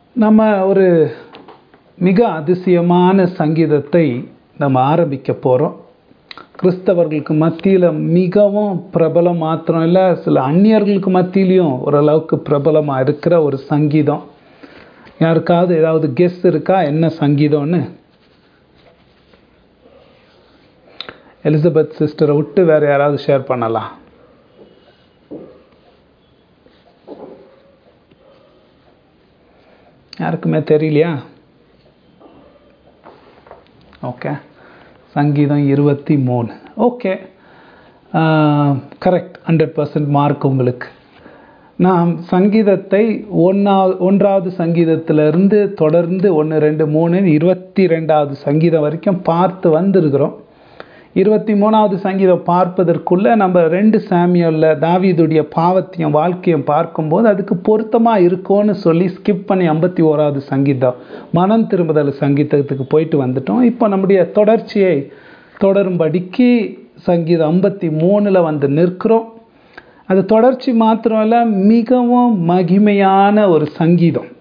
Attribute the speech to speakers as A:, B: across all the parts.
A: நம்ம ஒரு மிக அதிசயமான சங்கீதத்தை நம்ம ஆரம்பிக்க போகிறோம் கிறிஸ்தவர்களுக்கு மத்தியில் மிகவும் பிரபலம் மாத்திரம் இல்லை சில அந்நியர்களுக்கு மத்தியிலையும் ஓரளவுக்கு பிரபலமாக இருக்கிற ஒரு சங்கீதம் யாருக்காவது ஏதாவது கெஸ் இருக்கா என்ன சங்கீதம்னு எலிசபெத் சிஸ்டரை விட்டு வேறு யாராவது ஷேர் பண்ணலாம் யாருக்குமே தெரியலையா ஓகே சங்கீதம் இருபத்தி மூணு okay correct hundred percent mark உங்களுக்கு நாம் சங்கீதத்தை ஒன்றா ஒன்றாவது சங்கீதத்திலிருந்து தொடர்ந்து ஒன்று ரெண்டு மூணு இருபத்தி ரெண்டாவது சங்கீதம் வரைக்கும் பார்த்து வந்திருக்கிறோம் இருபத்தி மூணாவது சங்கீதம் பார்ப்பதற்குள்ளே நம்ம ரெண்டு சாமியலில் தாவீதுடைய பாவத்தையும் வாழ்க்கையும் பார்க்கும்போது அதுக்கு பொருத்தமாக இருக்கும்னு சொல்லி ஸ்கிப் பண்ணி ஐம்பத்தி ஓராவது சங்கீதம் மனம் திரும்புதல் சங்கீதத்துக்கு போயிட்டு வந்துட்டோம் இப்போ நம்முடைய தொடர்ச்சியை தொடரும்படிக்கு சங்கீதம் ஐம்பத்தி மூணில் வந்து நிற்கிறோம் அது தொடர்ச்சி மாத்திரம் இல்லை மிகவும் மகிமையான ஒரு சங்கீதம்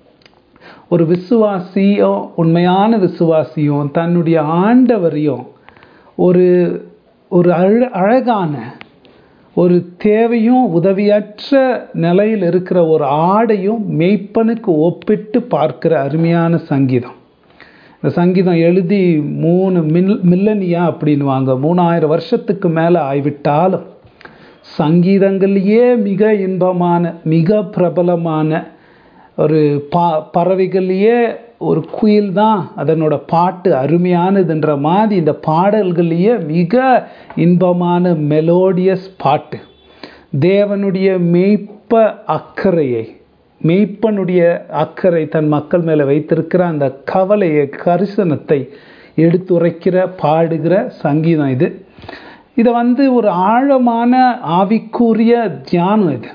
A: ஒரு விசுவாசியும் உண்மையான விசுவாசியும் தன்னுடைய ஆண்டவரையும் ஒரு ஒரு அழ அழகான ஒரு தேவையும் உதவியற்ற நிலையில் இருக்கிற ஒரு ஆடையும் மெய்ப்பனுக்கு ஒப்பிட்டு பார்க்கிற அருமையான சங்கீதம் இந்த சங்கீதம் எழுதி மூணு மில் மில்லனியா அப்படின்வாங்க மூணாயிரம் வருஷத்துக்கு மேலே ஆய்விட்டாலும் சங்கீதங்கள்லேயே மிக இன்பமான மிக பிரபலமான ஒரு பா பறவைகள்லேயே ஒரு குயில் தான் அதனோட பாட்டு அருமையானதுன்ற மாதிரி இந்த பாடல்கள்லேயே மிக இன்பமான மெலோடியஸ் பாட்டு தேவனுடைய மெய்ப்ப அக்கறையை மெய்ப்பனுடைய அக்கறை தன் மக்கள் மேலே வைத்திருக்கிற அந்த கவலையை கரிசனத்தை எடுத்துரைக்கிற பாடுகிற சங்கீதம் இது இதை வந்து ஒரு ஆழமான ஆவிக்குரிய தியானம் இது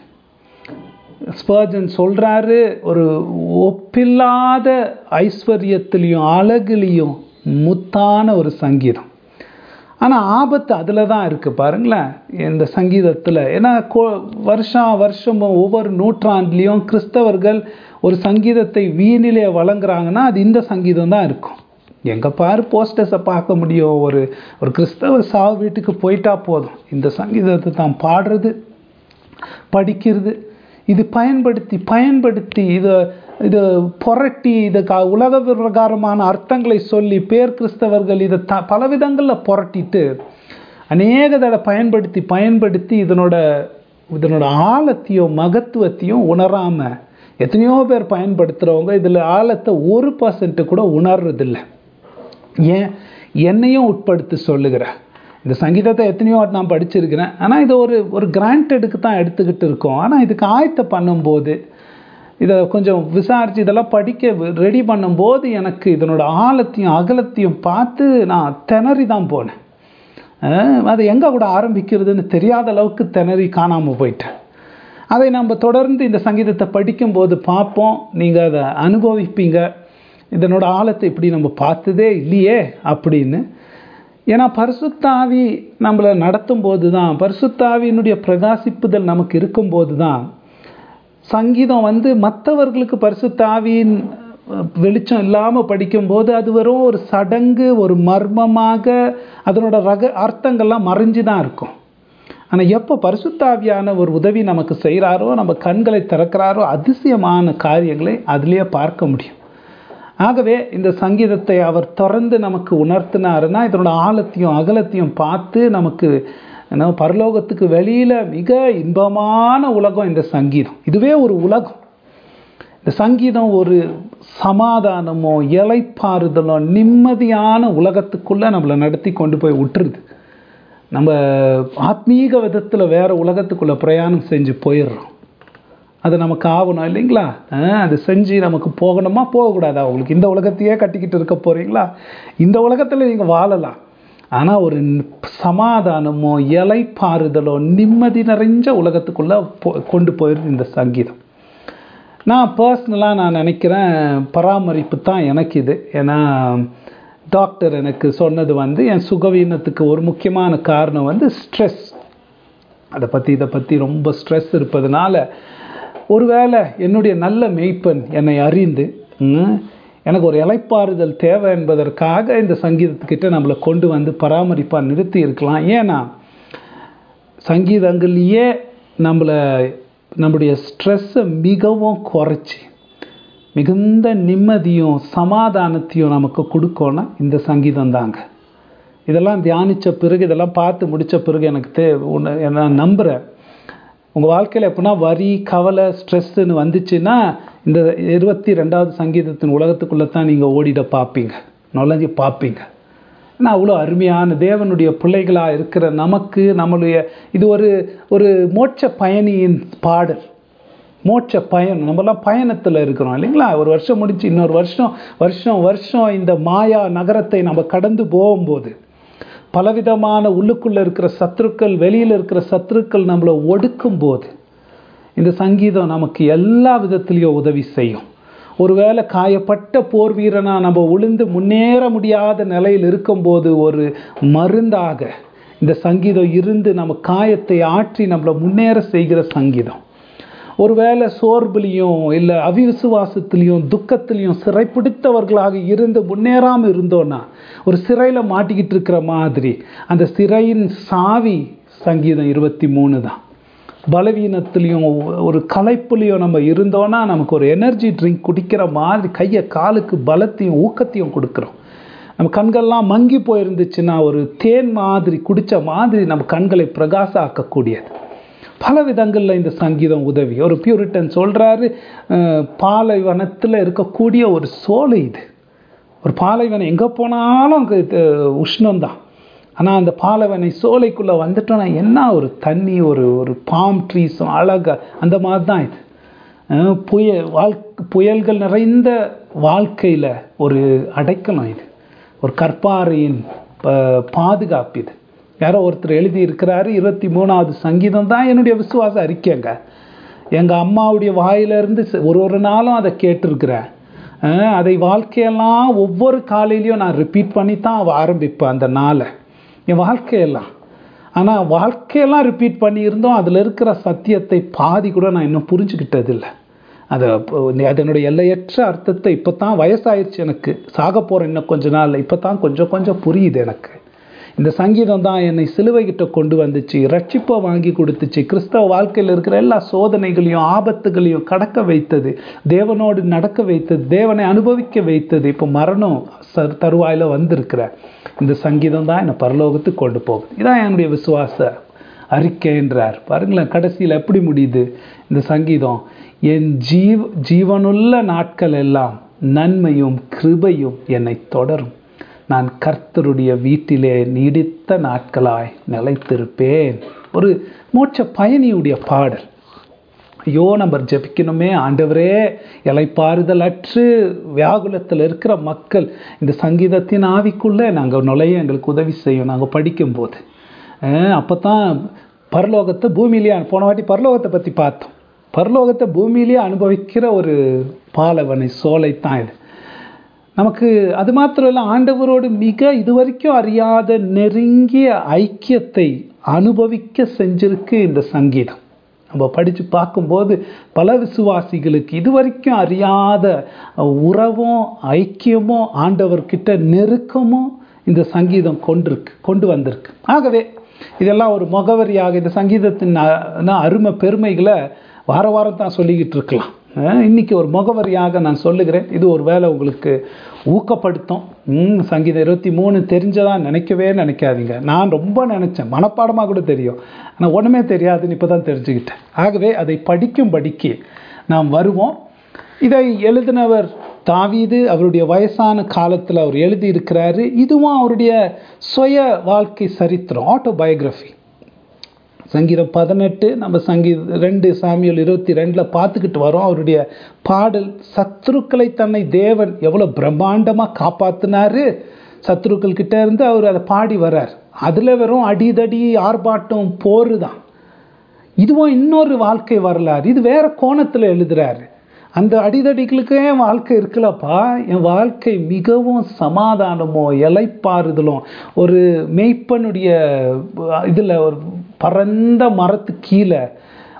A: ஸ்பர்ஜன் சொல்கிறாரு ஒரு ஒப்பில்லாத ஐஸ்வர்யத்திலையும் அழகுலையும் முத்தான ஒரு சங்கீதம் ஆனால் ஆபத்து அதில் தான் இருக்குது பாருங்களேன் இந்த சங்கீதத்தில் ஏன்னா வருஷம் வருஷமும் ஒவ்வொரு நூற்றாண்டுலேயும் கிறிஸ்தவர்கள் ஒரு சங்கீதத்தை வீணிலே வழங்குறாங்கன்னா அது இந்த சங்கீதம் தான் இருக்கும் எங்கே பாரு போஸ்டர்ஸை பார்க்க முடியும் ஒரு ஒரு கிறிஸ்தவ சாவு வீட்டுக்கு போயிட்டா போதும் இந்த சங்கீதத்தை தான் பாடுறது படிக்கிறது இது பயன்படுத்தி பயன்படுத்தி இதை இது புரட்டி இதை க உலக பிரகாரமான அர்த்தங்களை சொல்லி பேர் கிறிஸ்தவர்கள் இதை த பல விதங்களில் புரட்டிட்டு அநேக தடவை பயன்படுத்தி பயன்படுத்தி இதனோட இதனோட ஆழத்தையும் மகத்துவத்தையும் உணராமல் எத்தனையோ பேர் பயன்படுத்துகிறவங்க இதில் ஆழத்தை ஒரு பர்சன்ட்டு கூட உணர்றதில்லை ஏன் என்னையும் உட்படுத்தி சொல்லுகிறேன் இந்த சங்கீதத்தை எத்தனையோ நான் படிச்சிருக்கிறேன் ஆனால் இதை ஒரு ஒரு கிராண்டடுக்கு தான் எடுத்துக்கிட்டு இருக்கோம் ஆனால் இதுக்கு ஆயத்தை பண்ணும்போது இதை கொஞ்சம் விசாரித்து இதெல்லாம் படிக்க ரெடி பண்ணும்போது எனக்கு இதனோட ஆழத்தையும் அகலத்தையும் பார்த்து நான் திணறி தான் போனேன் அது எங்கே கூட ஆரம்பிக்கிறதுன்னு தெரியாத அளவுக்கு திணறி காணாமல் போயிட்டேன் அதை நம்ம தொடர்ந்து இந்த சங்கீதத்தை படிக்கும்போது பார்ப்போம் நீங்கள் அதை அனுபவிப்பீங்க இதனோட ஆழத்தை இப்படி நம்ம பார்த்ததே இல்லையே அப்படின்னு ஏன்னா பரிசுத்தாவி நம்மளை நடத்தும் போது தான் பரிசுத்தாவியினுடைய பிரகாசிப்புதல் நமக்கு இருக்கும்போது தான் சங்கீதம் வந்து மற்றவர்களுக்கு பரிசுத்தாவியின் வெளிச்சம் இல்லாமல் படிக்கும்போது அது வெறும் ஒரு சடங்கு ஒரு மர்மமாக அதனோட ரக அர்த்தங்கள்லாம் மறைஞ்சு தான் இருக்கும் ஆனால் எப்போ பரிசுத்தாவியான ஒரு உதவி நமக்கு செய்கிறாரோ நம்ம கண்களை திறக்கிறாரோ அதிசயமான காரியங்களை அதிலேயே பார்க்க முடியும் ஆகவே இந்த சங்கீதத்தை அவர் தொடர்ந்து நமக்கு உணர்த்தினாருன்னா இதனோட ஆழத்தையும் அகலத்தையும் பார்த்து நமக்கு என்ன பரலோகத்துக்கு வெளியில் மிக இன்பமான உலகம் இந்த சங்கீதம் இதுவே ஒரு உலகம் இந்த சங்கீதம் ஒரு சமாதானமோ இலைப்பாறுதலோ நிம்மதியான உலகத்துக்குள்ளே நம்மளை நடத்தி கொண்டு போய் விட்டுருது நம்ம ஆத்மீக விதத்தில் வேறு உலகத்துக்குள்ளே பிரயாணம் செஞ்சு போயிடுறோம் அது நமக்கு ஆகணும் இல்லைங்களா அது செஞ்சு நமக்கு போகணுமா போகக்கூடாதா உங்களுக்கு இந்த உலகத்தையே கட்டிக்கிட்டு இருக்க போகிறீங்களா இந்த உலகத்தில் நீங்கள் வாழலாம் ஆனால் ஒரு சமாதானமோ இலைப்பாறுதலோ நிம்மதி நிறைஞ்ச உலகத்துக்குள்ளே போ கொண்டு போயிடுது இந்த சங்கீதம் நான் பர்சனலாக நான் நினைக்கிறேன் பராமரிப்பு தான் எனக்கு இது ஏன்னா டாக்டர் எனக்கு சொன்னது வந்து என் சுகவீனத்துக்கு ஒரு முக்கியமான காரணம் வந்து ஸ்ட்ரெஸ் அதை பற்றி இதை பற்றி ரொம்ப ஸ்ட்ரெஸ் இருப்பதனால ஒருவேளை என்னுடைய நல்ல மெய்ப்பன் என்னை அறிந்து ம், எனக்கு ஒரு இலைப்பாறுதல் தேவை என்பதற்காக இந்த சங்கீதத்துக்கிட்ட நம்மளை கொண்டு வந்து பராமரிப்பா நிறுத்தி இருக்கலாம் ஏன்னா சங்கீதங்கள்லேயே நம்மளை நம்முடைய ஸ்ட்ரெஸ்ஸை மிகவும் குறைச்சி மிகுந்த நிம்மதியும் சமாதானத்தையும் நமக்கு கொடுக்கோன்னா இந்த சங்கீதம் தாங்க இதெல்லாம் தியானித்த பிறகு இதெல்லாம் பார்த்து முடித்த பிறகு எனக்கு தே ஒன்று நான் நம்புகிறேன் உங்கள் வாழ்க்கையில் எப்படின்னா வரி கவலை ஸ்ட்ரெஸ்ஸுன்னு வந்துச்சுன்னா இந்த இருபத்தி ரெண்டாவது சங்கீதத்தின் உலகத்துக்குள்ளே தான் நீங்கள் ஓடிட பார்ப்பீங்க நுழைஞ்சு பார்ப்பீங்க ஏன்னா அவ்வளோ அருமையான தேவனுடைய பிள்ளைகளாக இருக்கிற நமக்கு நம்மளுடைய இது ஒரு ஒரு மோட்ச பயணியின் பாடல் மோட்ச பயணம் நம்மலாம் பயணத்தில் இருக்கிறோம் இல்லைங்களா ஒரு வருஷம் முடிச்சு இன்னொரு வருஷம் வருஷம் வருஷம் இந்த மாயா நகரத்தை நம்ம கடந்து போகும்போது பலவிதமான உள்ளுக்குள்ளே இருக்கிற சத்துருக்கள் வெளியில் இருக்கிற சத்துருக்கள் நம்மளை ஒடுக்கும் போது இந்த சங்கீதம் நமக்கு எல்லா விதத்திலையும் உதவி செய்யும் ஒருவேளை காயப்பட்ட போர் வீரனா நம்ம உளுந்து முன்னேற முடியாத நிலையில் இருக்கும்போது ஒரு மருந்தாக இந்த சங்கீதம் இருந்து நம்ம காயத்தை ஆற்றி நம்மளை முன்னேற செய்கிற சங்கீதம் ஒருவேளை சோர்வுலையும் இல்லை அவிவிசுவாசத்திலையும் துக்கத்திலையும் சிறைப்பிடித்தவர்களாக இருந்து முன்னேறாமல் இருந்தோன்னா ஒரு சிறையில் மாட்டிக்கிட்டு இருக்கிற மாதிரி அந்த சிறையின் சாவி சங்கீதம் இருபத்தி மூணு தான் பலவீனத்துலேயும் ஒரு களைப்புலையும் நம்ம இருந்தோன்னா நமக்கு ஒரு எனர்ஜி ட்ரிங்க் குடிக்கிற மாதிரி கையை காலுக்கு பலத்தையும் ஊக்கத்தையும் கொடுக்குறோம் நம்ம கண்கள்லாம் மங்கி போயிருந்துச்சுன்னா ஒரு தேன் மாதிரி குடித்த மாதிரி நம்ம கண்களை பிரகாச ஆக்கக்கூடியது பல விதங்களில் இந்த சங்கீதம் உதவி ஒரு பியூரிட்டன் சொல்கிறாரு பாலைவனத்தில் இருக்கக்கூடிய ஒரு சோலை இது ஒரு பாலைவனம் எங்கே போனாலும் அங்கே உஷ்ணம்தான் ஆனால் அந்த பாலைவனை சோலைக்குள்ளே வந்துட்டோன்னா என்ன ஒரு தண்ணி ஒரு ஒரு பாம் ட்ரீஸும் அழகாக அந்த மாதிரி தான் இது அஹ் புய வாழ் புயல்கள் நிறைந்த வாழ்க்கையில் ஒரு அடைக்கலம் இது ஒரு கற்பாறையின் ப- பாதுகாப்பு இது யாரோ ஒருத்தர் எழுதி இருக்கிறாரு இருபத்தி மூணாவது சங்கீதம் தான் என்னுடைய விசுவாச அறிக்கைங்க எங்கள் அம்மாவுடைய வாயிலிருந்து ச- ஒரு ஒரு நாளும் அதை கேட்டிருக்கிறேன் அஹ் அதை வாழ்க்கையெல்லாம் ஒவ்வொரு காலையிலையும் நான் ரிப்பீட் பண்ணி தான் ஆரம்பிப்பேன் அந்த நாளை என் வாழ்க்கையெல்லாம் ஆனால் வாழ்க்கையெல்லாம் ரிப்பீட் பண்ணியிருந்தோம் அதில் இருக்கிற சத்தியத்தை பாதி கூட நான் இன்னும் புரிஞ்சுக்கிட்டதில்லை அது அப்போ அதனுடைய எல்லையற்ற அர்த்தத்தை இப்போ தான் வயசாயிருச்சு எனக்கு சாக போகிறேன் இன்னும் கொஞ்ச நாள் இப்போ தான் கொஞ்சம் கொஞ்சம் புரியுது எனக்கு இந்த சங்கீதம் தான் என்னை சிலுவை கிட்ட கொண்டு வந்துச்சு ரட்சிப்பை வாங்கி கொடுத்துச்சு கிறிஸ்தவ வாழ்க்கையில் இருக்கிற எல்லா சோதனைகளையும் ஆபத்துகளையும் கடக்க வைத்தது தேவனோடு நடக்க வைத்தது தேவனை அனுபவிக்க வைத்தது இப்போ மரணம் ச தருவாயில் வந்திருக்கிற இந்த சங்கீதம் தான் என்னை பரலோகத்துக்கு கொண்டு போகுது இதான் என்னுடைய விசுவாச அறிக்கைன்றார் பாருங்களேன் கடைசியில் எப்படி முடியுது இந்த சங்கீதம் என் ஜீவ ஜீவனுள்ள நாட்கள் எல்லாம் நன்மையும் கிருபையும் என்னை தொடரும் நான் கர்த்தருடைய வீட்டிலே நீடித்த நாட்களாய் நிலைத்திருப்பேன் ஒரு மோட்ச பயணியுடைய பாடல் ஐயோ நம்ம ஜெபிக்கணுமே ஆண்டவரே இலைப்பாறுதல் அற்று வியாகுலத்தில் இருக்கிற மக்கள் இந்த சங்கீதத்தின் ஆவிக்குள்ளே நாங்கள் நுழைய எங்களுக்கு உதவி செய்யும் நாங்கள் படிக்கும்போது அப்போ தான் பரலோகத்தை பூமியிலேயே போன வாட்டி பரலோகத்தை பற்றி பார்த்தோம் பரலோகத்தை பூமியிலேயே அனுபவிக்கிற ஒரு பாலவனை சோலை தான் இது நமக்கு அது மாத்திரம் இல்லை ஆண்டவரோடு மிக இதுவரைக்கும் அறியாத நெருங்கிய ஐக்கியத்தை அனுபவிக்க செஞ்சிருக்கு இந்த சங்கீதம் நம்ம படித்து பார்க்கும்போது பல விசுவாசிகளுக்கு இதுவரைக்கும் அறியாத உறவும் ஐக்கியமும் ஆண்டவர்கிட்ட நெருக்கமும் இந்த சங்கீதம் கொண்டிருக்கு கொண்டு வந்திருக்கு ஆகவே இதெல்லாம் ஒரு முகவரியாக இந்த சங்கீதத்தின் அ- அருமை பெருமைகளை வார வாரம் தான் சொல்லிக்கிட்டு இருக்கலாம் அஹ் இன்னைக்கு ஒரு முகவரியாக நான் சொல்லுகிறேன் இது ஒரு வேளை உங்களுக்கு ஊக்கப்படுத்தும் ம், சங்கீதம் இருபத்தி மூணு தெரிஞ்சதா நினைக்கவே நினைக்காதீங்க நான் ரொம்ப நினச்சேன் மனப்பாடமாக கூட தெரியும் ஆனால் ஒன்றுமே தெரியாதுன்னு இப்போ தான் தெரிஞ்சுக்கிட்டேன் ஆகவே அதை படிக்கும்படிக்கு நாம் வருவோம் இதை எழுதினவர் தாவீது அவருடைய வயசான காலத்தில் அவர் எழுதியிருக்கிறாரு இதுவும் அவருடைய சுய வாழ்க்கை சரித்திரம் ஆட்டோபயோகிராஃபி சங்கீதம் பதினெட்டு நம்ம சங்கீத ரெண்டு சாமியல் இருபத்தி ரெண்டில் பார்த்துக்கிட்டு வரோம் அவருடைய பாடல் சத்ருக்களை தன்னை தேவன் எவ்வளோ பிரம்மாண்டமாக காப்பாற்றினாரு சத்ருக்கள் கிட்ட இருந்து அவர் அதை பாடி வர்றார் அதில் வெறும் அடிதடி ஆர்ப்பாட்டம் போர் தான் இதுவும் இன்னொரு வாழ்க்கை வரலாறு இது வேற கோணத்தில் எழுதுறாரு அந்த அடிதடிகளுக்கே என் வாழ்க்கை இருக்குல்லப்பா என் வாழ்க்கை மிகவும் சமாதானமோ இலைப்பாறுதலும் ஒரு மெய்ப்பனுடைய இதில் ஒரு பரந்த மரத்து கீழே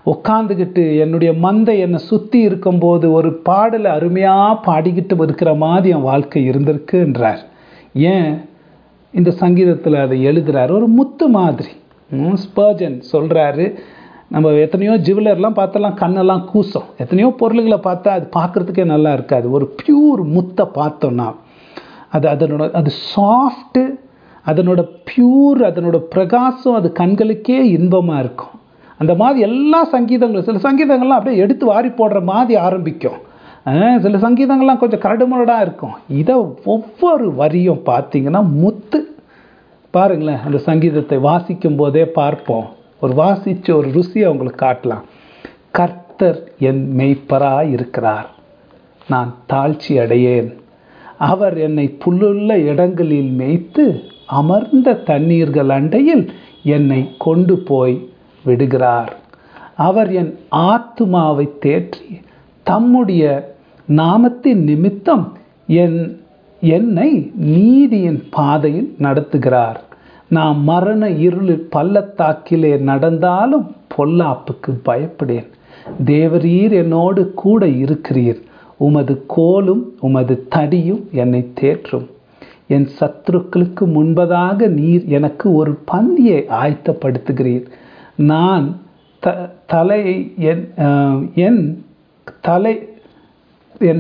A: உட்காந்துக்கிட்டு என்னுடைய மந்தை என்னை சுற்றி இருக்கும்போது ஒரு பாடலை அருமையாக பாடிக்கிட்டு இருக்கிற மாதிரி என் வாழ்க்கை இருந்திருக்குன்றார் ஏன் இந்த சங்கீதத்தில் அதை எழுதுறாரு ஒரு முத்து மாதிரி ஸ்பர்ஜன் சொல்கிறாரு நம்ம எத்தனையோ ஜுவலர்லாம் பார்த்தெல்லாம் கண்ணெல்லாம் கூசம் எத்தனையோ பொருளுகளை பார்த்தா அது பார்க்குறதுக்கே நல்லா இருக்காது ஒரு பியூர் முத்தை பார்த்தோன்னா அது அதனோட அது சாஃப்ட்டு அதனோட பியூர் அதனோட பிரகாசம் அது கண்களுக்கே இன்பமாக இருக்கும் அந்த மாதிரி எல்லா சங்கீதங்களும் சில சங்கீதங்கள்லாம் அப்படியே எடுத்து வாரி போடுற மாதிரி ஆரம்பிக்கும் சில சங்கீதங்கள்லாம் கொஞ்சம் கரடுமுரடாக இருக்கும் இதை ஒவ்வொரு வரியும் பார்த்தீங்கன்னா முத்து பாருங்களேன் அந்த சங்கீதத்தை வாசிக்கும் போதே பார்ப்போம் ஒரு வாசித்து ஒரு ருசியை அவங்களுக்கு காட்டலாம் கர்த்தர் என் மெய்ப்பராய் இருக்கிறார் நான் தாழ்ச்சி அடையேன் அவர் என்னை புல்லுள்ள இடங்களில் மேய்த்து அமர்ந்த தண்ணீர்கள் அண்டையில் என்னை கொண்டு போய் விடுகிறார் அவர் என் ஆத்துமாவை தேற்றி தம்முடைய நாமத்தின் நிமித்தம் என் என்னை நீதியின் பாதையில் நடத்துகிறார் நான் மரண இருளில் பள்ளத்தாக்கிலே நடந்தாலும் பொல்லாப்புக்கு பயப்படேன் தேவரீர் என்னோடு கூட இருக்கிறீர் உமது கோலும் உமது தடியும் என்னை தேற்றும் என் சத்துருக்களுக்கு முன்பதாக நீர் எனக்கு ஒரு பந்தியை ஆயத்தப்படுத்துகிறீர் நான் த தலை என் என் தலை என்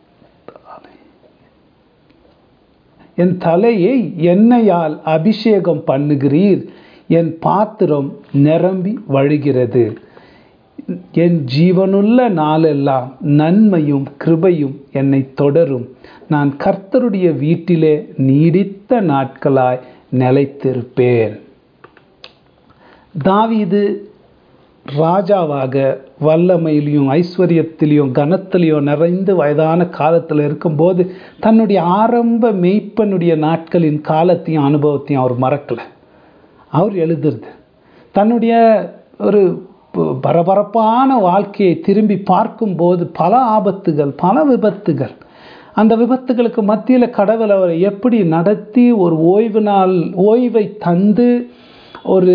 A: என் தலையை எண்ணெயால் அபிஷேகம் பண்ணுகிறீர் என் பாத்திரம் நிரம்பி வழிகிறது என் ஜீவனுள்ள நாளெல்லாம் நன்மையும் கிருபையும் என்னை தொடரும் நான் கர்த்தருடைய வீட்டிலே நீடித்த நாட்களாய் நிலைத்திருப்பேன் தாவீது ராஜாவாக வல்லமையிலையும் ஐஸ்வர்யத்திலையும் கனத்திலையும் நிறைந்து வயதான காலத்தில் இருக்கும்போது தன்னுடைய ஆரம்ப மெய்ப்பனுடைய நாட்களின் காலத்தையும் அனுபவத்தையும் அவர் மறக்கலை அவர் எழுதுறது தன்னுடைய ஒரு பரபரப்பான வாழ்க்கையை திரும்பி பார்க்கும்போது பல ஆபத்துகள் பல விபத்துகள் அந்த விபத்துகளுக்கு மத்தியில் கடவுள் அவரை எப்படி நடத்தி ஒரு ஓய்வு நாள் ஓய்வை தந்து ஒரு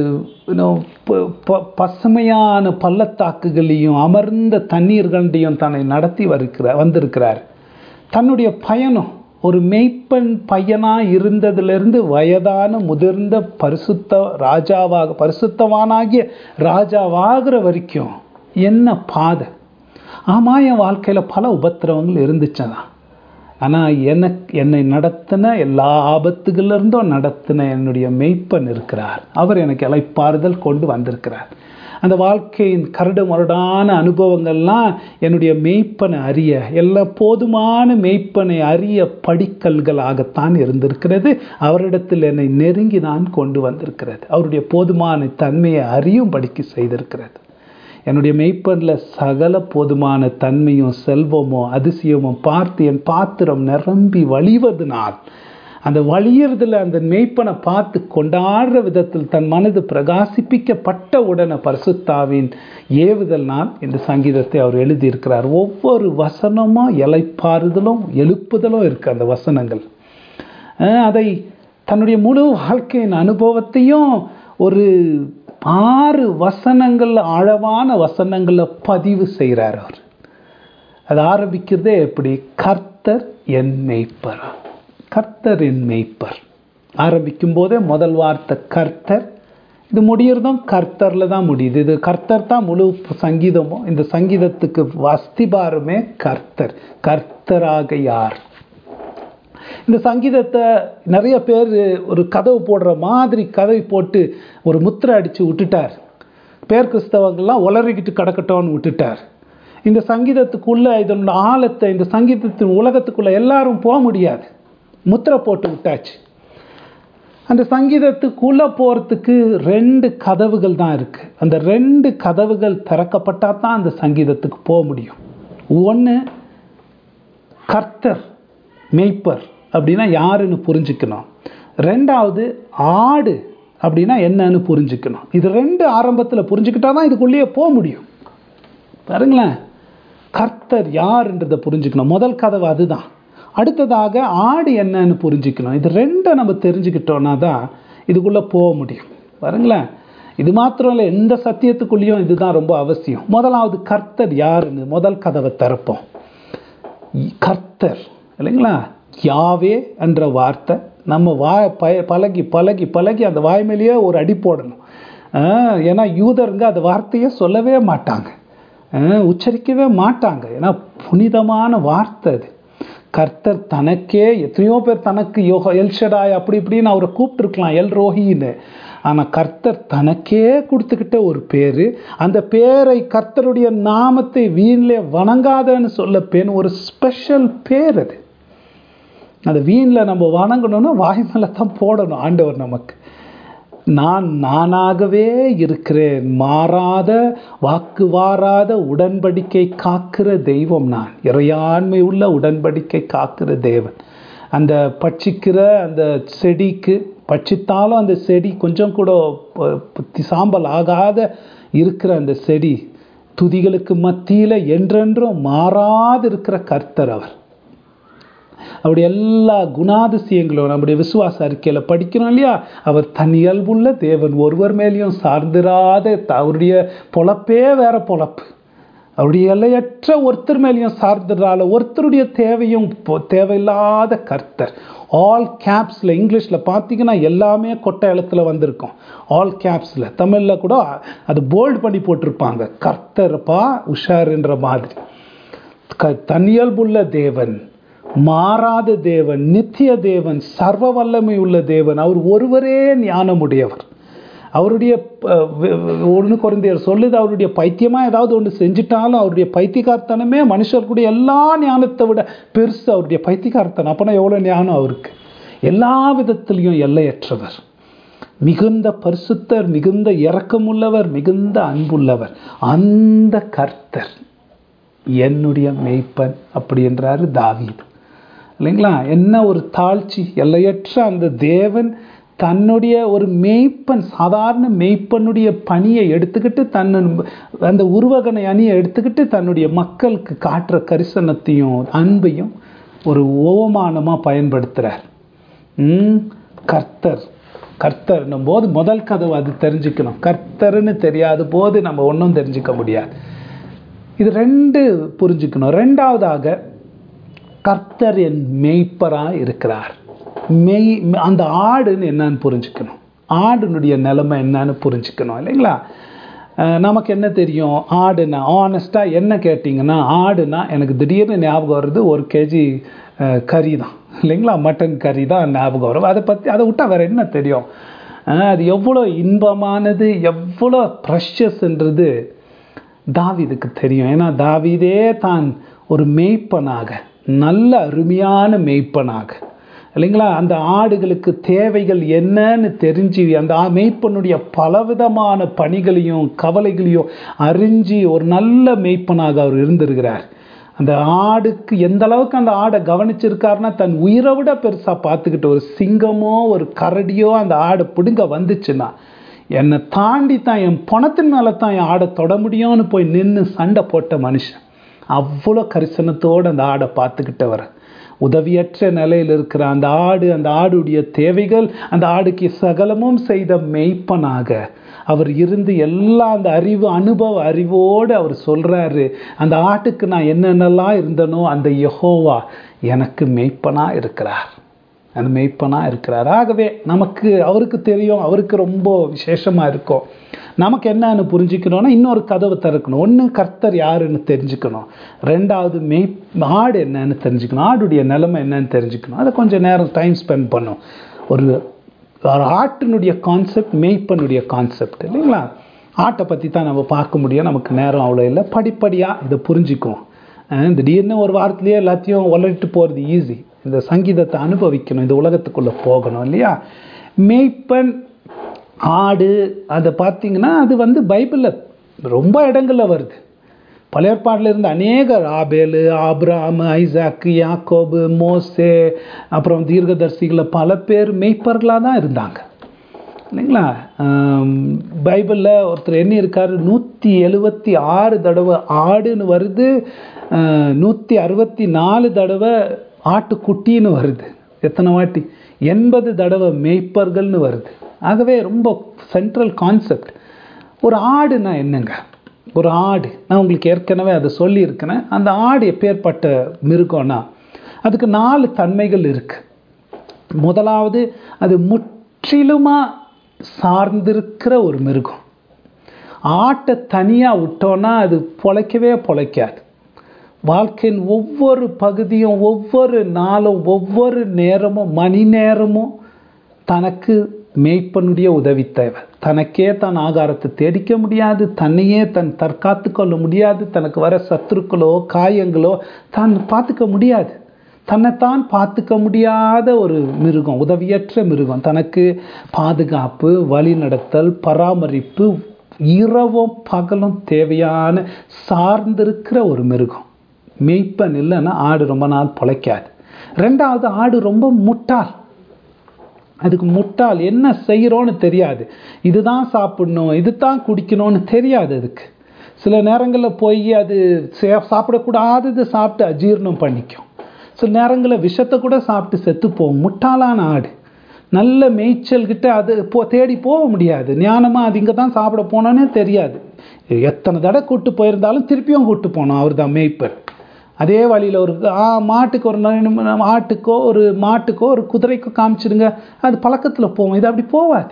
A: பசுமையான பள்ளத்தாக்குகளையும் அமர்ந்த தண்ணீர்களையும் தன்னை நடத்தி வருகிறார் வந்திருக்கிறார் தன்னுடைய பயணம் ஒரு மெய்ப்பெண் பையனாக இருந்ததிலிருந்து வயதான முதிர்ந்த பரிசுத்த ராஜாவாக பரிசுத்தவானாகிய ராஜாவாகிற வரைக்கும் என்ன பாதை ஆமாம் என் வாழ்க்கையில் பல உபத்திரவங்கள் இருந்துச்சுதான் ஆனால் எனக்கு என்னை நடத்தின எல்லா ஆபத்துகளிலிருந்தும் நடத்தின என்னுடைய மெய்ப்பன் இருக்கிறார் அவர் எனக்கு இலைப்பாறுதல் கொண்டு வந்திருக்கிறார் அந்த வாழ்க்கையின் கரடு முரடான அனுபவங்கள்லாம் என்னுடைய மெய்ப்பனை அறிய எல்லா போதுமான மெய்ப்பனை அறிய படிக்கல்களாகத்தான் இருந்திருக்கிறது அவரிடத்தில் என்னை நெருங்கி நான் கொண்டு வந்திருக்கிறது அவருடைய போதுமான தன்மையை அறியும் படிக்க செய்திருக்கிறது என்னுடைய மெய்ப்பனில் சகல போதுமான தன்மையும் செல்வமும் அதிசயமும் பார்த்து என் பாத்திரம் நிரம்பி வழிவதனால் அந்த வழியறதுல அந்த மெய்ப்பனை பார்த்து கொண்டாடுற விதத்தில் தன் மனது பிரகாசிப்பிக்கப்பட்ட உடனே பரிசுத்தாவின் ஏவுதல் நான் இந்த சங்கீதத்தை அவர் எழுதியிருக்கிறார் ஒவ்வொரு வசனமும் இலைப்பாறுதலும் எழுப்புதலும் இருக்கு அந்த வசனங்கள் அதை தன்னுடைய முழு வாழ்க்கையின் அனுபவத்தையும் ஒரு ஆறு வசனங்கள் ஆழமான வசனங்களில் பதிவு செய்கிறார் அவர் அது ஆரம்பிக்கிறதே எப்படி கர்த்தர் என் மெய்ப்பர் கர்த்தர் என் மெய்ப்பர் ஆரம்பிக்கும் போதே முதல் வார்த்தை கர்த்தர் இது முடியறதும் கர்த்தரில் தான் முடியுது இது கர்த்தர் தான் முழு சங்கீதமும் இந்த சங்கீதத்துக்கு அஸ்திபாரமே கர்த்தர் கர்த்தராக யார் இந்த சங்கீதத்தை நிறைய பேர் ஒரு கதவு போடுற மாதிரி கதவை போட்டு ஒரு முத்திரை அடித்து விட்டுட்டார் பேர் கிறிஸ்தவங்கள்லாம் உளறிக்கிட்டு கிடக்கட்டோன்னு விட்டுட்டார் இந்த சங்கீதத்துக்குள்ள இதனோட ஆழத்தை இந்த சங்கீதத்தின் உலகத்துக்குள்ள எல்லாரும் போக முடியாது முத்திரை போட்டு விட்டாச்சு அந்த சங்கீதத்துக்குள்ள போகிறதுக்கு ரெண்டு கதவுகள் தான் இருக்கு அந்த ரெண்டு கதவுகள் திறக்கப்பட்டால் தான் அந்த சங்கீதத்துக்கு போக முடியும் ஒன்று கர்த்தர் மெய்ப்பர் அப்படின்னா யாருன்னு புரிஞ்சுக்கணும் ரெண்டாவது ஆடு அப்படின்னா என்னன்னு புரிஞ்சுக்கணும் இது ரெண்டு ஆரம்பத்தில் புரிஞ்சுக்கிட்டா தான் இதுக்குள்ளேயே போக முடியும் பாருங்களேன் கர்த்தர் யாருன்றதை புரிஞ்சுக்கணும் முதல் கதவு அதுதான் அடுத்ததாக ஆடு என்னன்னு புரிஞ்சுக்கணும் இது ரெண்டை நம்ம தெரிஞ்சுக்கிட்டோன்னா தான் இதுக்குள்ளே போக முடியும் பாருங்களேன் இது மாத்திரம் இல்லை எந்த சத்தியத்துக்குள்ளேயும் இதுதான் ரொம்ப அவசியம் முதலாவது கர்த்தர் யாருன்னு முதல் கதவை திறப்போம் கர்த்தர் இல்லைங்களா யாவே என்ற வார்த்தை நம்ம வாய் பய பழகி பழகி பழகி அந்த வாய் மேலேயே ஒரு அடி போடணும் ஆஹ் ஏன்னா யூதருங்க அந்த வார்த்தையே சொல்லவே மாட்டாங்க ஆஹ் உச்சரிக்கவே மாட்டாங்க ஏன்னா புனிதமான வார்த்தை அது கர்த்தர் தனக்கே எத்தனையோ பேர் தனக்கு யோகா எல்ஷடாய் அப்படி இப்படின்னு அவரை கூப்பிட்டுருக்கலாம் எல் ரோஹின்னு ஆனால் கர்த்தர் தனக்கே கொடுத்துக்கிட்ட ஒரு பேர் அந்த பேரை கர்த்தருடைய நாமத்தை வீணிலே வணங்காதன்னு சொல்ல பேன் ஒரு ஸ்பெஷல் பேர் அது அந்த வீணில் நம்ம வணங்கணும்னா வாய் மேலே தான் போடணும் ஆண்டவர் நமக்கு நான் நானாகவே இருக்கிறேன் மாறாத வாக்கு வாராத உடன்படிக்கை காக்கிற தெய்வம் நான் இறையாண்மை உள்ள உடன்படிக்கை காக்கிற தேவன் அந்த பட்சிக்கிற அந்த செடிக்கு பட்சித்தாலும் அந்த செடி கொஞ்சம் கூட ப- ப- சாம்பல் ஆகாத இருக்கிற அந்த செடி துதிகளுக்கு மத்தியில் என்றென்றும் மாறாது இருக்கிற கர்த்தர் அவர் அவருடைய எல்லா குணாதிசயங்களும் நம்முடைய விசுவாச அறிக்கையில் படிக்கிறோம் இல்லையா அவர் தன் இயல்புள்ள தேவன் ஒருவர் மேலேயும் சார்ந்திராத த- அவருடைய பொழப்பே வேற பொழப்பு அவருடைய எல்லையற்ற ஒருத்தர் மேலேயும் சார்ந்திரால ஒருத்தருடைய தேவையும் பொ- தேவையில்லாத கர்த்தர் ஆல் கேப்ஸில் இங்கிலீஷில் பார்த்தீங்கன்னா எல்லாமே கொட்டை எழுத்துல வந்திருக்கும் ஆல் கேப்ஸில் தமிழில் கூட அது போல்டு பண்ணி போட்டிருப்பாங்க கர்த்தர்ப்பா உஷாருன்ற மாதிரி க- தன்னியல்புள்ள தேவன் மாறாத தேவன் நித்திய தேவன் சர்வ வல்லமை உள்ள தேவன் அவர் ஒருவரே ஞானமுடையவர் அவருடைய அஹ், வெ- வெ- ஒண்ணு குறைந்தையர் சொல்லுது அவருடைய பைத்தியமா ஏதாவது ஒன்று செஞ்சிட்டாலும் அவருடைய பைத்தியக்காரத்தனமே மனுஷர்களுடைய எல்லா ஞானத்தை விட பெருசு அவருடைய பைத்தியக்காரத்தனம் அப்பனா எவ்வளவு ஞானம் அவருக்கு எல்லா விதத்திலையும் எல்லையற்றவர் மிகுந்த பரிசுத்தர் மிகுந்த இரக்கமுள்ளவர் மிகுந்த அன்புள்ளவர் அந்த கர்த்தர் என்னுடைய மெய்ப்பன் அப்படின்றாரு தாவீது இல்லைங்களா என்ன ஒரு தாழ்ச்சி எல்லையற்ற அந்த தேவன் தன்னுடைய ஒரு மெய்ப்பன் சாதாரண மெய்ப்பனுடைய பணியை எடுத்துக்கிட்டு தன் அந்த உருவகனை அணியை எடுத்துக்கிட்டு தன்னுடைய மக்களுக்கு காட்டுற கரிசனத்தையும் அன்பையும் ஒரு ஓமானமாக பயன்படுத்துகிறார் ம், கர்த்தர் கர்த்தர்னும் போது முதல் கதவு அது தெரிஞ்சுக்கணும் கர்த்தர்னு தெரியாத போது நம்ம ஒன்றும் தெரிஞ்சுக்க முடியாது இது ரெண்டு புரிஞ்சுக்கணும் ரெண்டாவதாக கர்த்தர் என் மெய்ப்பரா இருக்கிறார் மெய் அந்த ஆடுன்னு என்னன்னு புரிஞ்சுக்கணும் ஆடுனுடைய நிலைமை என்னன்னு புரிஞ்சுக்கணும் இல்லைங்களா அஹ் நமக்கு என்ன தெரியும் ஆடுனா ஆனஸ்டாக என்ன கேட்டிங்கன்னா ஆடுனா எனக்கு திடீர்னு ஞாபகம் வருது ஒரு கேஜி கறி தான் இல்லைங்களா மட்டன் கறி தான் ஞாபகம் வரும் அதை பற்றி அதை விட்டா வேற என்ன தெரியும் அஹ் அது எவ்வளோ இன்பமானது எவ்வளோ ப்ரெஷஸ்ன்றது தாவீதுக்கு தெரியும் ஏன்னா தாவீதே தான் ஒரு மேய்ப்பனாக நல்ல அருமையான மேய்ப்பனாக இல்லைங்களா அந்த ஆடுகளுக்கு தேவைகள் என்னன்னு தெரிஞ்சு அந்த ஆ- மேய்ப்பனுடைய பலவிதமான பணிகளையும் கவலைகளையும் அறிஞ்சு ஒரு நல்ல மேய்ப்பனாக அவர் இருந்திருக்கிறார் அந்த ஆடுக்கு எந்த அளவுக்கு அந்த ஆடை கவனிச்சிருக்காருன்னா தன் உயிரை விட பெருசாக பார்த்துக்கிட்டு ஒரு சிங்கமோ ஒரு கரடியோ அந்த ஆடை பிடுங்க வந்துச்சுன்னா என்னை தாண்டி தான் என் பணத்தின் மேலே தான் என் ஆடை தொட முடியும்னு போய் நின்று சண்டை போட்ட மனுஷன் அவ்வளோ கரிசனத்தோடு அந்த ஆடை பார்த்துக்கிட்டவர் உதவியற்ற நிலையில் இருக்கிற அந்த ஆடு அந்த ஆடுடைய தேவைகள் அந்த ஆடுக்கு சகலமும் செய்த மெய்ப்பனாக அவர் இருந்து எல்லா அந்த அறிவு அனுபவ அறிவோடு அவர் சொல்றாரு அந்த ஆட்டுக்கு நான் என்னென்னலாம் இருந்தனோ அந்த யெகோவா எனக்கு மெய்ப்பனா இருக்கிறார் அந்த மெய்ப்பனா இருக்கிறார் ஆகவே நமக்கு அவருக்கு தெரியும் அவருக்கு ரொம்ப விசேஷமா இருக்கும் நமக்கு என்னன்னு புரிஞ்சுக்கணும்னா இன்னொரு கதவை திறக்கணும் ஒன்று கர்த்தர் யாருன்னு தெரிஞ்சுக்கணும் ரெண்டாவது மெய் ஆடு என்னன்னு தெரிஞ்சுக்கணும் ஆடுடைய நிலைமை என்னன்னு தெரிஞ்சுக்கணும் அதை கொஞ்சம் நேரம் டைம் ஸ்பெண்ட் பண்ணும் ஒரு ஒரு ஆட்டினுடைய கான்செப்ட் மெய்ப்பனுடைய கான்செப்ட் இல்லைங்களா ஆட்டை பற்றி தான் நம்ம பார்க்க முடியும் நமக்கு நேரம் அவ்வளோ இல்லை படிப்படியாக இதை புரிஞ்சுக்குவோம் அஹ் திடீர்னு ஒரு வாரத்திலேயே எல்லாத்தையும் உலகிட்டு போகிறது ஈஸி இந்த சங்கீதத்தை அனுபவிக்கணும் இந்த உலகத்துக்குள்ளே போகணும் இல்லையா மேய்ப்பன் ஆடு அதை பார்த்தீங்கன்னா அது வந்து பைபிளில் ரொம்ப இடங்கள்ல வருது பழைய ஏற்பாட்டில் இருந்த அநேகர் ஆபேலு ஆப்ராம் ஐசாக்கு யாக்கோபு மோசே அப்புறம் தீர்க்கதரிசிகளை பல பேர் மெய்ப்பர்களாக தான் இருந்தாங்க இல்லைங்களா ஆம், பைபிளில் ஒருத்தர் எண்ணி இருக்காரு நூற்றி எழுபத்தி ஆறு தடவை ஆடுன்னு வருது நூற்றி அறுபத்தி நாலு தடவை ஆட்டுக்குட்டின்னு வருது எத்தனை வாட்டி எண்பது தடவை மேய்ப்பர்கள்னு வருது ஆகவே ரொம்ப சென்ட்ரல் கான்செப்ட் ஒரு ஆடுனா என்னங்க ஒரு ஆடு நான் உங்களுக்கு ஏற்கனவே அதை சொல்லியிருக்கிறேன் அந்த ஆடு எப்பேற்பட்ட மிருகம்னா அதுக்கு நாலு தன்மைகள் இருக்கு முதலாவது அது முற்றிலுமா சார்ந்திருக்கிற ஒரு மிருகம் ஆட்டை தனியாக விட்டோன்னா அது பொழைக்கவே பொழைக்காது வாழ்க்கையின் ஒவ்வொரு பகுதியும் ஒவ்வொரு நாளும் ஒவ்வொரு நேரமும் மணி நேரமும் தனக்கு மேய்ப்பனுடைய உதவி தேவை தனக்கே தன் ஆகாரத்தை தேடிக்க முடியாது தன்னையே தன் தற்காத்து கொள்ள முடியாது தனக்கு வர சத்துருக்களோ காயங்களோ தான் பார்த்துக்க முடியாது தன்னைத்தான் பார்த்துக்க முடியாத ஒரு மிருகம் உதவியற்ற மிருகம் தனக்கு பாதுகாப்பு வழிநடத்தல் பராமரிப்பு இரவும் பகலும் தேவையான சார்ந்திருக்கிற ஒரு மிருகம் மேய்ப்பன் இல்லைன்னா ஆடு ரொம்ப நாள் பிழைக்காது ரெண்டாவது ஆடு ரொம்ப முட்டாள் அதுக்கு முட்டாள் என்ன செய்கிறோன்னு தெரியாது இதுதான் சாப்பிடணும் இதுதான் குடிக்கணும்னு தெரியாது அதுக்கு சில நேரங்களில் போய் அது சே- சாப்பிடக்கூடாதது சாப்பிட்டு அஜீரணம் பண்ணிக்கும் சில நேரங்களில் விஷத்தை கூட சாப்பிட்டு செத்து போகும் முட்டாளான ஆடு நல்ல மேய்ச்சல் கிட்ட அது போ தேடி போக முடியாது ஞானமாக அது இங்கே தான் சாப்பிட போனோன்னே தெரியாது எத்தனை தடவை கூட்டு போயிருந்தாலும் திருப்பியும் கூட்டு போனோம் அவர் தான் மேய்ப்பர் அதே வழியில் ஒரு ஆ, மாட்டுக்கு ஒரு ந- ஆட்டுக்கோ ஒரு மாட்டுக்கோ ஒரு குதிரைக்கோ காமிச்சிடுங்க அது பழக்கத்தில் போவோம் இது அப்படி போவாது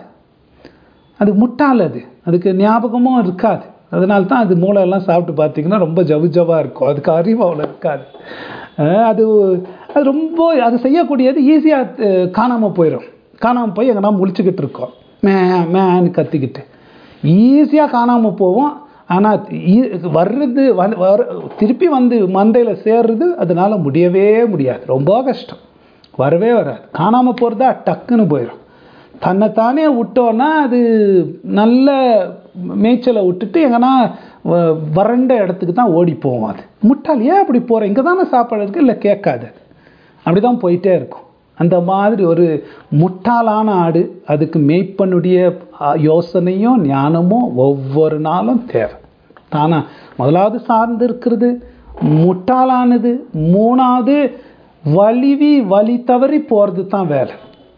A: அது முட்டாள் அது அதுக்கு ஞாபகமும் இருக்காது அதனால தான் அது மூளை எல்லாம் சாப்பிட்டு பார்த்தீங்கன்னா ரொம்ப ஜவு ஜவா இருக்கும் அதுக்கு அறிவு அவ்வளோ இருக்காது அஹ் அது அது ரொம்ப அது செய்யக்கூடியது ஈஸியாக காணாமல் போயிடும் காணாமல் போய் எங்கன்னா முழிச்சுக்கிட்டு இருக்கோம் மே மேன்னு கத்திக்கிட்டு ஈஸியாக காணாமல் போவோம் ஆனால் வர்றது வந்து வர திருப்பி வந்து மந்தையில் சேர்றது அதனால முடியவே முடியாது ரொம்ப கஷ்டம் வரவே வராது காணாமல் போகிறதா டக்குன்னு போயிடும் தன்னைத்தானே விட்டோன்னா அது நல்ல மேய்ச்சலை விட்டுட்டு எங்கன்னா வ- வறண்ட இடத்துக்கு தான் ஓடி போவோம் அது முட்டாள் ஏன் அப்படி போகிறேன் இங்கே தானே சாப்பாடு இருக்குது இல்லை கேட்காது அப்படி தான் போயிட்டே இருக்கும் அந்த மாதிரி ஒரு முட்டாளான ஆடு அதுக்கு மேய்ப்பனுடைய ஆ, யோசனையும் ஞானமும் ஒவ்வொரு நாளும் தேவை தானா முதலாவது சார்ந்து இருக்கிறது முட்டாளானது மூணாவது வலிவி வழி தவறி போகிறது தான் வேலை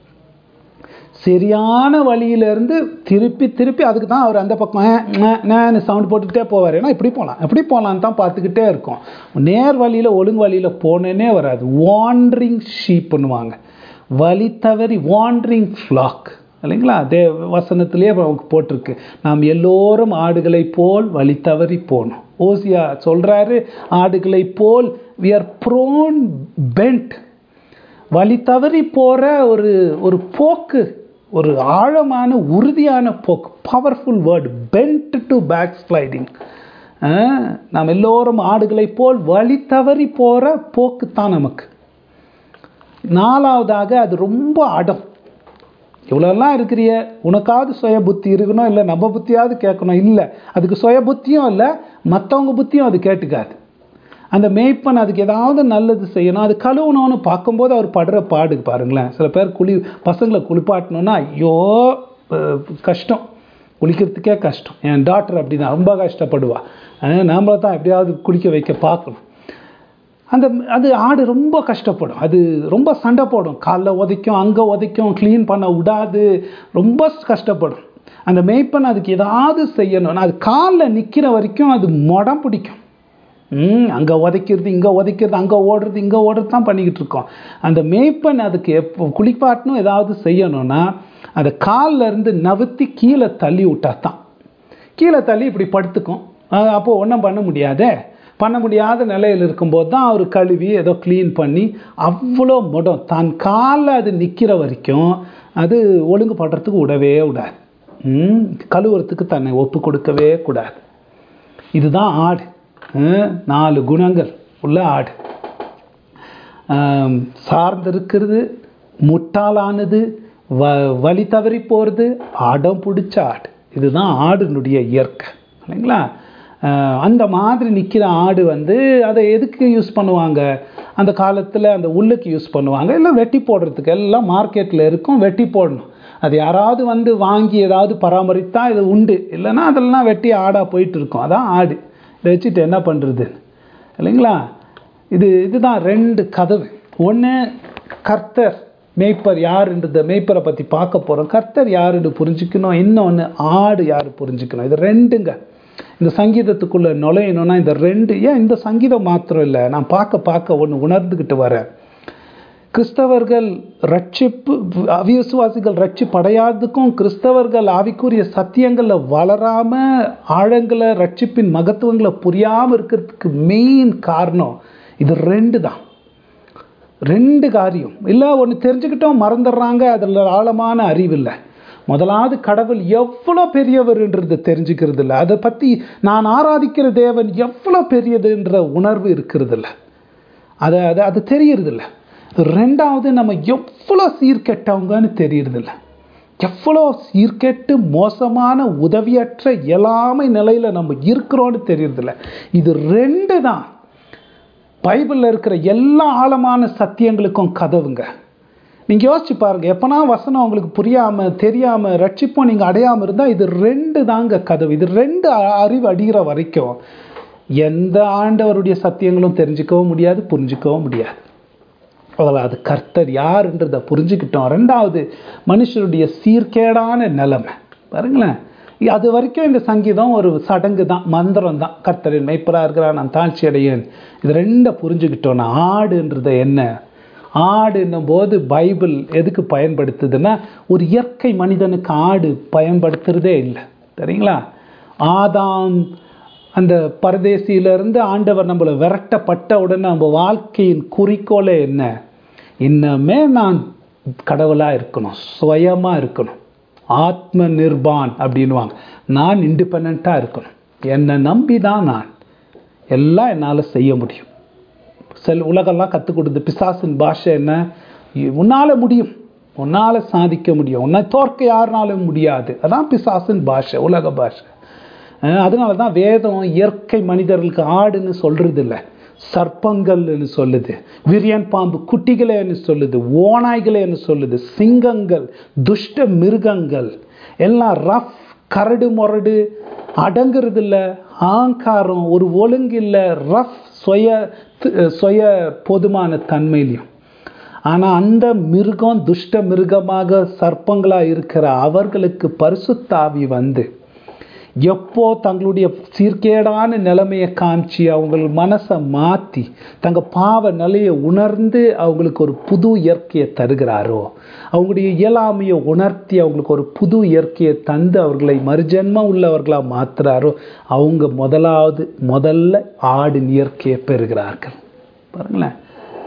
A: சரியான வழியிலேருந்து திருப்பி திருப்பி அதுக்கு தான் அவர் அந்த பக்கம் நான் சவுண்ட் போட்டுக்கிட்டே போவார் ஏன்னா இப்படி போகலாம் எப்படி போகலான்னு தான் பார்த்துக்கிட்டே இருக்கோம் நேர் வழியில் ஒழுங்கு வழியில் போனேனே வராது வாண்ட்ரிங் ஷீப் பண்ணுவாங்க வழி தவறி வாண்ட்ரிங் ஃப்ளாக் இல்லைங்களா அதே வசனத்திலேயே நமக்கு போட்டிருக்கு நாம் எல்லோரும் ஆடுகளை போல் வழி தவறி போனோம் ஓசியா சொல்றாரு ஆடுகளை போல் we are prone bent வழி தவறி போற ஒரு ஒரு போக்கு ஒரு ஆழமான உறுதியான போக்கு powerful word bent to backsliding நாம் எல்லோரும் ஆடுகளைப் போல் வழி தவறி போற போக்கு தான் நமக்கு நாலாவதாக அது ரொம்ப அடம் இவ்வளோலாம் இருக்கிறிய உனக்காவது சுய புத்தி இருக்கணும் இல்லை நம்ம புத்தியாவது கேட்கணும் இல்லை அதுக்கு சுய புத்தியும் இல்லை மற்றவங்க புத்தியும் அது கேட்டுக்காது அந்த மேய்ப்பன் அதுக்கு ஏதாவது நல்லது செய்யணும் அது கழுவணும்னு பார்க்கும்போது அவர் படுற பாடு பாருங்களேன் சில பேர் குளி பசங்களை குளிப்பாட்டணும்னா ஐயோ அஹ், கஷ்டம் குளிக்கிறதுக்கே கஷ்டம் என் டாக்டர் அப்படி தான் ரொம்ப கஷ்டப்படுவா அஹ், நாமளை தான் எப்படியாவது குளிக்க வைக்க பார்க்கணும் அந்த அது ஆடு ரொம்ப கஷ்டப்படும் அது ரொம்ப சண்டை போடும் காலைல உதைக்கும் அங்கே உதைக்கும் க்ளீன் பண்ண விடாது ரொம்ப கஷ்டப்படும் அந்த மேய்ப்பன் அதுக்கு ஏதாவது செய்யணும் அது காலில் நிற்கிற வரைக்கும் அது மொடம் பிடிக்கும் ம் அங்கே உதைக்கிறது இங்கே உதைக்கிறது அங்கே ஓடுறது இங்கே ஓடுறது தான் பண்ணிக்கிட்டு இருக்கோம் அந்த மேய்ப்பன் அதுக்கு எப்போ குளிப்பாட்டணும் ஏதாவது செய்யணும்னா அதை கால்ல இருந்து நவுத்தி கீழே தள்ளி விட்டா தான் கீழே தள்ளி இப்படி படுத்துக்கும் அஹ் அப்போ ஒன்றும் பண்ண முடியாதே பண்ண முடியாத நிலையில் இருக்கும்போது தான் அவர் கழுவி ஏதோ க்ளீன் பண்ணி அவ்வளோ முடம் தான் காலில் அது நிற்கிற வரைக்கும் அது ஒழுங்கு படுறதுக்கு விடவே விடாது ம், கழுவுறதுக்கு தன்னை ஒப்பு கொடுக்கவே கூடாது இதுதான் ஆடு ஹம், நாலு குணங்கள் உள்ள ஆடு ஆம், சார்ந்திருக்கிறது முட்டாளானது வ வழி தவறி போகிறது அடம் பிடிச்ச ஆடு இதுதான் ஆடினுடைய இயற்கை இல்லைங்களா ஆஹ், அந்த மாதிரி நிற்கிற ஆடு வந்து அதை எதுக்கு யூஸ் பண்ணுவாங்க அந்த காலத்தில் அந்த உள்ளுக்கு யூஸ் பண்ணுவாங்க இல்லை வெட்டி போடுறதுக்கு எல்லாம் மார்க்கெட்டில் இருக்கும் வெட்டி போடணும் அது யாராவது வந்து வாங்கி ஏதாவது பராமரித்தா இது உண்டு இல்லைன்னா அதெல்லாம் வெட்டி ஆடாக போயிட்டு இருக்கும் அதான் ஆடு இதை வச்சுட்டு என்ன பண்ணுறது இல்லைங்களா இது இதுதான் ரெண்டு கதவு ஒன்று கர்த்தர் மேய்ப்பர் யாருன்றத மேய்ப்பரை பற்றி பார்க்க போகிறோம் கர்த்தர் யாருன்னு புரிஞ்சுக்கணும் இன்னொன்று ஆடு யார் புரிஞ்சுக்கணும் இது ரெண்டுங்க இந்த சங்கீதத்துக்குள்ளே நுழையணும்னா இந்த ரெண்டு ஏன் இந்த சங்கீதம் மாத்திரம் இல்லை நான் பார்க்க பார்க்க ஒன்று உணர்ந்துக்கிட்டு வரேன் கிறிஸ்தவர்கள் ரட்சிப்பு அவிசுவாசிகள் ரட்சிப்படையாததுக்கும் கிறிஸ்தவர்கள் ஆவிக்குரிய சத்தியங்களில் வளராம ஆழங்களை ரட்சிப்பின் மகத்துவங்களை புரியாமல் இருக்கிறதுக்கு மெயின் காரணம் இது ரெண்டு தான் ரெண்டு காரியம் இல்லை ஒன்று தெரிஞ்சுக்கிட்டோம் மறந்துடுறாங்க அதில் ஆழமான அறிவு இல்லை முதலாவது கடவுள் எவ்வளோ பெரியவர்ன்றது தெரிஞ்சுக்கிறது இல்லை அதை பற்றி நான் ஆராதிக்கிற தேவன் எவ்வளோ பெரியதுன்ற உணர்வு இருக்கிறது இல்லை அதை அது அது தெரியறதில்ல ரெண்டாவது நம்ம எவ்வளோ சீர்கெட்டவங்கன்னு தெரியறதில்ல எவ்வளோ சீர்கெட்டு மோசமான உதவியற்ற இயலாமை நிலையில் நம்ம இருக்கிறோன்னு தெரியறதில்ல இது ரெண்டு தான் பைபிளில் இருக்கிற எல்லா ஆழமான சத்தியங்களுக்கும் கதவுங்க நீங்கள் யோசிச்சு பாருங்க எப்போனா வசனம் உங்களுக்கு புரியாமல் தெரியாமல் ரட்சிப்போம் நீங்கள் அடையாமல் இருந்தால் இது ரெண்டு தாங்க கதவு இது ரெண்டு அறிவு அடிகிற வரைக்கும் எந்த ஆண்டவருடைய சத்தியங்களும் தெரிஞ்சுக்கவும் முடியாது புரிஞ்சுக்கவும் முடியாது அதில் அது கர்த்தர் யாருன்றதை புரிஞ்சுக்கிட்டோம் ரெண்டாவது மனுஷருடைய சீர்கேடான நிலைமை பாருங்களேன் அது வரைக்கும் இந்த சங்கீதம் ஒரு சடங்கு தான் மந்திரம் தான் கர்த்தரின் மெய்ப்பராக இருக்கிறான் நான் தாழ்ச்சி அடையேன் இது ரெண்டை புரிஞ்சுக்கிட்டோன்னா ஆடுன்றது என்ன ஆடுன்னும் போது பைபிள் எதுக்கு பயன்படுத்துதுன்னா ஒரு இயற்கை மனிதனுக்கு ஆடு பயன்படுத்துறதே இல்லை சரிங்களா ஆதாம் அந்த பரதேசியிலிருந்து ஆண்டவர் நம்மளை விரட்டப்பட்ட உடனே நம்ம வாழ்க்கையின் குறிக்கோளே என்ன இன்னமே நான் கடவுளாக இருக்கணும் சுயமாக இருக்கணும் ஆத்ம நிர்பான் அப்படின்வாங்க நான் இண்டிபெண்ட்டாக இருக்கணும் என்னை நம்பி தான் நான் எல்லாம் என்னால் செய்ய முடியும் செல் உலகெல்லாம் கற்றுக் கொடுத்து பிசாசின் பாஷை என்ன உன்னால் முடியும் உன்னால் சாதிக்க முடியும் உன்னை தோற்க யாருனாலும் முடியாது அதான் பிசாசின் பாஷை உலக பாஷை அதனால தான் வேதம் இயற்கை மனிதர்களுக்கு ஆடுன்னு சொல்றது இல்லை சர்ப்பங்கள்னு சொல்லுது விரியன் பாம்பு குட்டிகளேன்னு சொல்லுது ஓநாய்களேன்னு சொல்லுது சிங்கங்கள் துஷ்ட மிருகங்கள் எல்லாம் ரஃப் கரடு முரடு அடங்குறது இல்லை ஆங்காரம் ஒரு ஒழுங்கு இல்லை ரஃப் சுய சுய போதுமான தன்மையிலையும் ஆனால் அந்த மிருகம் துஷ்ட மிருகமாக சர்ப்பங்களாக இருக்கிற அவர்களுக்கு பரிசுத்தாவி வந்து எப்போ தங்களுடைய சீர்கேடான நிலைமையை காமிச்சு அவங்க மனசை மாற்றி தங்க பாவ நிலையை உணர்ந்து அவங்களுக்கு ஒரு புது இயற்கையை தருகிறாரோ அவங்களுடைய இயலாமையை உணர்த்தி அவங்களுக்கு ஒரு புது இயற்கையை தந்து அவர்களை மறுஜென்மம் உள்ளவர்களாக மாற்றுறாரோ அவங்க முதலாவது முதல்ல ஆடு இயற்கையை பெறுகிறார்கள் பாருங்களேன்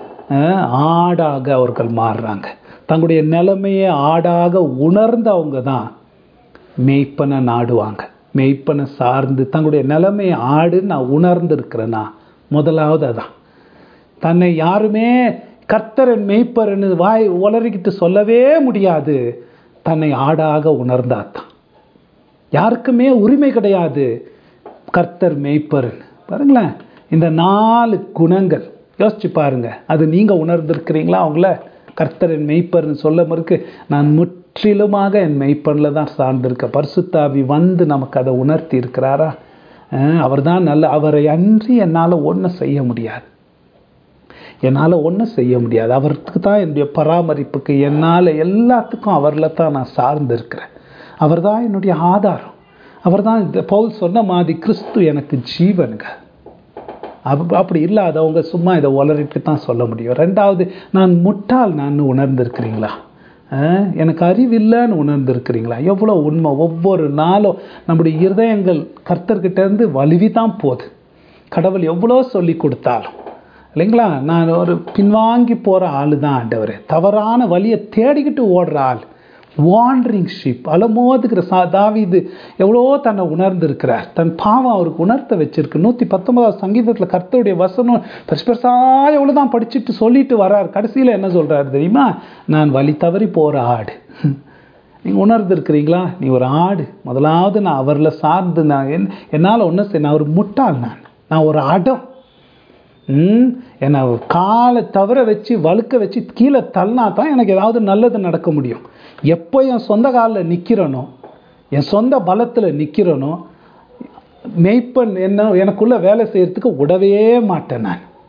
A: ஆடாக அவர்கள் மாறுறாங்க தங்களுடைய நிலைமையை ஆடாக உணர்ந்தவங்க தான் மெய்ப்பனை நாடுவாங்க மெய்ப்பனை சார்ந்து தங்களுடைய நிலைமையை ஆடு நான் உணர்ந்திருக்கிறேன்னா முதலாவது அதான் தன்னை யாருமே கர்த்தரன் மெய்ப்பர்னு வாய் உளறிக்கிட்டு சொல்லவே முடியாது தன்னை ஆடாக உணர்ந்தாதான் யாருக்குமே உரிமை கிடையாது கர்த்தர் மெய்ப்பர்னு பாருங்களேன் இந்த நாலு குணங்கள் யோசிச்சு பாருங்க அது நீங்க உணர்ந்திருக்கிறீங்களா அவங்கள கர்த்தரின் மெய்ப்பர்னு சொல்ல மறுக்கு நான் முற்றிலுமாக என் மெய்ப்பனில் தான் சார்ந்திருக்க பரிசுத்தாவி வந்து நமக்கு அதை உணர்த்தி இருக்கிறாரா அவர் தான் நல்ல அவரை அன்றி என்னால் ஒன்றும் செய்ய முடியாது என்னால் ஒன்றும் செய்ய முடியாது அவருக்கு தான் என்னுடைய பராமரிப்புக்கு என்னால் எல்லாத்துக்கும் அவரில் தான் நான் சார்ந்து இருக்கிறேன் அவர் தான் என்னுடைய ஆதாரம் அவர் தான் இந்த பவுல் சொன்ன மாதிரி கிறிஸ்து எனக்கு ஜீவனுங்க அப்படி இல்லாதவங்க சும்மா இதை உளறிட்டு தான் சொல்ல முடியும் ரெண்டாவது நான் முட்டாள் நான் உணர்ந்திருக்கிறீங்களா எனக்கு அறிவில்லைன்னு உணர்ந்திருக்கிறீங்களா எவ்வளோ உண்மை ஒவ்வொரு நாளும் நம்முடைய இருதயங்கள் கர்த்தர்கிட்ட இருந்து வலுவி தான் போகுது கடவுள் எவ்வளோ சொல்லி கொடுத்தாலும் இல்லைங்களா நான் ஒரு பின்வாங்கி போகிற ஆள் தான் ஆண்டவர் தவறான வழியை தேடிக்கிட்டு ஓடுற ஆள் வாண்டரிங் ஷிப் அலமோதுக்கிற சா தாவிது எவ்வளோ தன்னை உணர்ந்திருக்கிறார் தன் பாவம் அவருக்கு உணர்த்த வச்சிருக்கு நூற்றி பத்தொன்பதாவது சங்கீதத்தில் கர்த்தருடைய வசனம் பெருசு பெருசாக எவ்வளோ தான் படிச்சுட்டு சொல்லிட்டு வர்றார் கடைசியில் என்ன சொல்கிறாரு தெரியுமா நான் வழி தவறி போகிற ஆடு நீங்கள் உணர்ந்துருக்கிறீங்களா நீ ஒரு ஆடு முதலாவது நான் அவரில் சார்ந்து நான் என் என்னால் ஒன்றும் செய்ய நான் ஒரு முட்டாள் நான் நான் ஒரு அடம் என்னை காலை தவிர வச்சு வழுக்க வச்சு கீழே தள்ளினா தான் எனக்கு ஏதாவது நல்லது நடக்க முடியும் எப்போ என் சொந்த காலில் நிற்கிறனோ என் சொந்த பலத்தில் நிற்கிறனோ மெய்ப்பன் என்ன எனக்குள்ளே வேலை செய்கிறதுக்கு விடவே மாட்டேன் நான்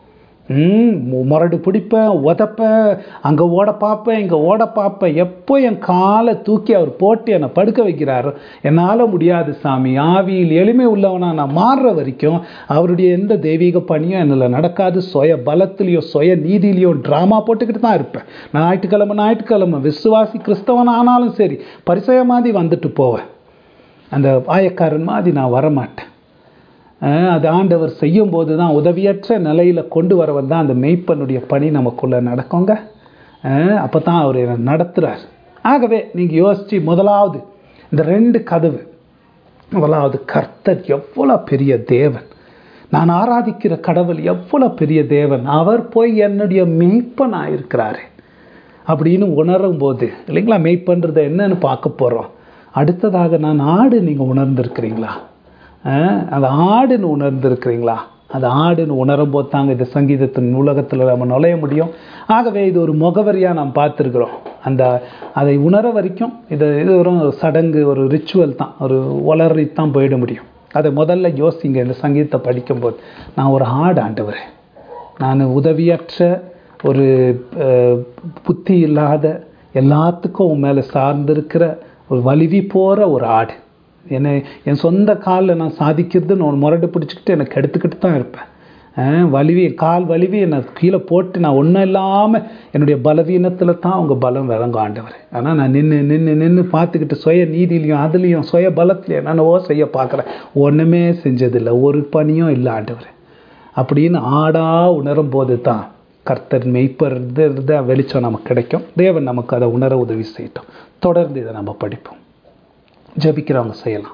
A: ம் முரடு பிடிப்பேன் உதப்பேன் அங்கே ஓட பார்ப்பேன் இங்கே ஓட பார்ப்பேன் எப்போ என் காலை தூக்கி அவர் போட்டு என்னை படுக்க வைக்கிறாரோ என்னால் முடியாது சாமி ஆவியில் எளிமை உள்ளவனா நான் மாறுற வரைக்கும் அவருடைய எந்த தெய்வீக பணியும் என்னில் நடக்காது சுய பலத்திலையோ சுய நீதியிலையோ ட்ராமா போட்டுக்கிட்டு தான் இருப்பேன் ஞாயிற்றுக்கிழமை ஞாயிற்றுக்கிழமை விசுவாசி கிறிஸ்தவன் ஆனாலும் சரி பரிசய மாதிரி வந்துட்டு போவேன் அந்த ஆயக்காரன் மாதிரி நான் வரமாட்டேன் அஹ் அது ஆண்டவர் செய்யும் போது தான் உதவியற்ற நிலையில் கொண்டு வரவன் தான் அந்த மெய்ப்பனுடைய பணி நமக்குள்ளே நடக்குங்க அப்போ தான் அவர் என்னை நடத்துகிறார் ஆகவே நீங்கள் யோசித்து முதலாவது இந்த ரெண்டு கதவு முதலாவது கர்த்தர் எவ்வளோ பெரிய தேவன் நான் ஆராதிக்கிற கடவுள் எவ்வளோ பெரிய தேவன் அவர் போய் என்னுடைய மெய்ப்பனாக இருக்கிறாரு அப்படின்னு உணரும் போது இல்லைங்களா மெய்ப்பன்றதை என்னன்னு பார்க்க போகிறோம் அடுத்ததாக நான் ஆடு நீங்கள் உணர்ந்திருக்கிறீங்களா அஹ் அது ஆடுன்னு உணர்ந்திருக்கிறீங்களா அது ஆடுன்னு உணரும் போது தாங்க இந்த சங்கீதத்தின் உலகத்தில் நம்ம நுழைய முடியும் ஆகவே இது ஒரு முகவரியாக நாம் பார்த்துருக்குறோம் அந்த அதை உணர வரைக்கும் இது இது ஒரு சடங்கு ஒரு ரிச்சுவல் தான் ஒரு உளறி தான் போயிட முடியும் அதை முதல்ல யோசிங்க இந்த சங்கீதத்தை படிக்கும்போது நான் ஒரு ஆடு ஆண்டவர் நான் உதவியற்ற ஒரு அஹ், புத்தி இல்லாத எல்லாத்துக்கும் உன் மேலே சார்ந்திருக்கிற ஒரு வலிவி போகிற ஒரு ஆடு என்னை என் சொந்த காலில் நான் சாதிக்கிறதுன்னு ஒரு முரடு பிடிச்சிக்கிட்டு எனக்கு எடுத்துக்கிட்டு தான் இருப்பேன் அஹ், வலிவி கால் வலிவி என்னை கீழே போட்டு நான் ஒன்றும் இல்லாமல் என்னுடைய பலவீனத்தில் தான் உங்கள் பலம் விளங்கும் ஆண்டவர் ஆனால் நான் நின்று நின்று நின்று பார்த்துக்கிட்டு சுய நீதியிலையும் அதுலேயும் சுய பலத்துலையும் என்னென்னவோ செய்ய பார்க்குறேன் ஒன்றுமே செஞ்சதில்லை ஒரு பணியும் இல்லை ஆண்டவர் அப்படின்னு ஆடா உணரும் போது தான் கர்த்தர் மெய்ப்பறது வெளிச்சம் நமக்கு கிடைக்கும் தேவன் நமக்கு அதை உணர உதவி செய்யட்டும் தொடர்ந்து இதை நம்ம படிப்போம் ஜெபிக்கிறவங்க செய்யலாம்